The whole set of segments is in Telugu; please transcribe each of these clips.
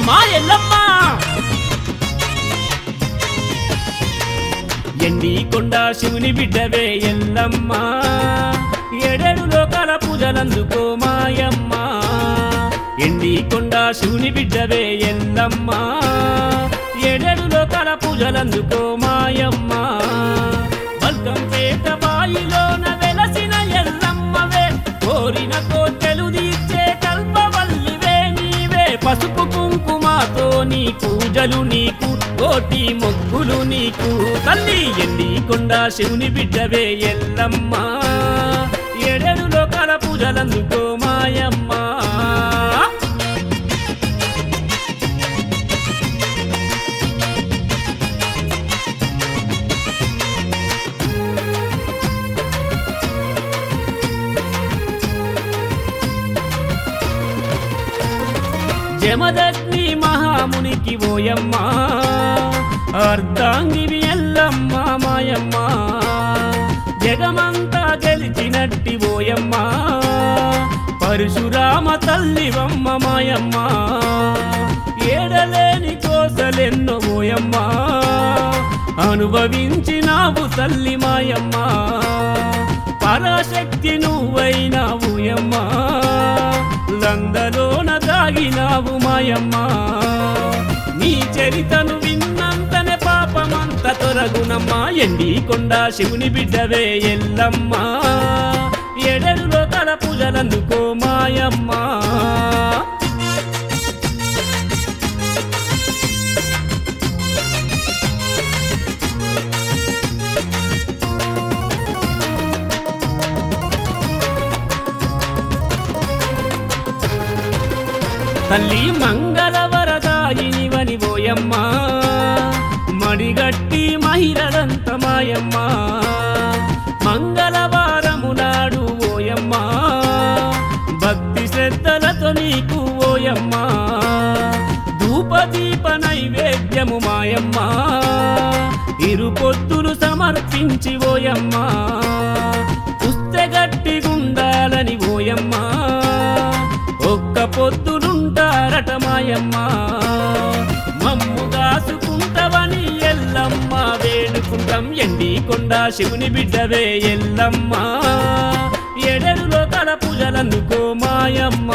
ఎల్లమ్మ ఎల్లమ్మ ఎండి కొండ శివుని బిడ్డవే ఎల్లమ్మ ఏడేడు లోకాల పూజలందుకో మాయమ్మ ఎండి కొండ శివుని బిడ్డవే ఎల్లమ్మ ఏడేడు లోకాల పూజలందుకో మాయమ్మ బల్కంపేట బాయిలోన వెలసిన ఎల్లమ్మవే కోరిన కోటెలు తీర్చే కల్పవల్లివే నీవే పసుపు కుంకుమతో నీ పూజలు నీకు కోటి మొక్కులు నీకు తల్లి ఎండి కొండ శివుని బిడ్డవే ఎల్లమ్మ ఏడేడు లోకాల పూజలందుకో మాయమ్మ జమదగ్ని మహామునికి ఓయమ్మ అర్ధాంగివి ఎల్లమ్మ మాయమ్మ జగమంతా గెలిచినట్టి ఓయమ్మ పరశురామ తల్లివమ్మ మాయమ్మ ఏడలేని కోసలెన్నో ఓయమ్మ అనుభవించినావు తల్లి మాయమ్మ పరాశక్తి నువ్వైనావు యమ్మా లందలోన దాగినావు మాయమ్మ నీ చరితను విన్నంతనే పాపమంత తొరగునమ్మా ఎండి కొండ శివుని బిడ్డవే ఎల్లమ్మ ఎడరులో తల పూజలందుకో మాయమ్మ తల్లి మంగళవరదాయినివని ఓయమ్మ మడిగట్టి మహిళలంత మాయమ్మ మంగళవారము నాడు ఓయమ్మ భక్తి శ్రద్ధలతో నీకు ఓయమ్మ ధూపదీప నైవేద్యము మాయమ్మ ఇరు పొత్తులు సమర్పించి ఓయమ్మ పుస్తగట్టి గుండాలని ఓయమ్మ ఒక్క పొద్దులుంటారట మాయమ్మ మమ్ము దాసుకుంటవని ఎల్లమ్మ వేడుకుంటాం ఎండి కొండ శివుని బిడ్డవే ఎల్లమ్మ ఎడరులో తల పూజలందుకో మాయమ్మ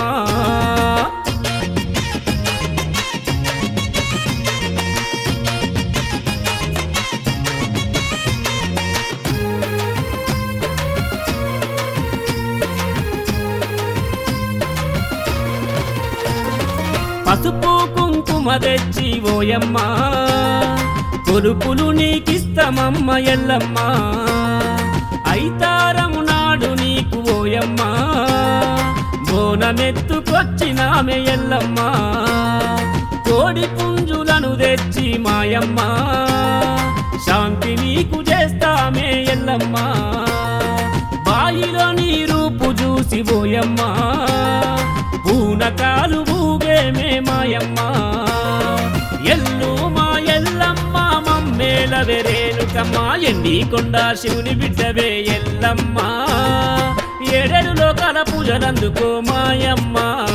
పసుపు కుంకుమ తెచ్చి ఓయమ్మ కొలుపులు నీకిస్తమమ్మ ఎల్లమ్మ ఐతారము నాడు నీకు ఓయమ్మ బోనమెత్తుకొచ్చినామె ఎల్లమ్మ కోడి పుంజులను తెచ్చి మాయమ్మ శాంతి నీకు చేస్తామే ఎల్లమ్మ బాయిలో నీ రూపు చూసి ఓయమ్మ పూనకాలు ఊగేమే మాయమ్మ ఎల్లు మా ఎల్లమ్మ మమ్మేల వెరేనుకమ్మ ఎండి కొండ శివుని బిడ్డవే ఎల్లమ్మ ఏడేడు లోకాల పూజలందుకో మాయమ్మ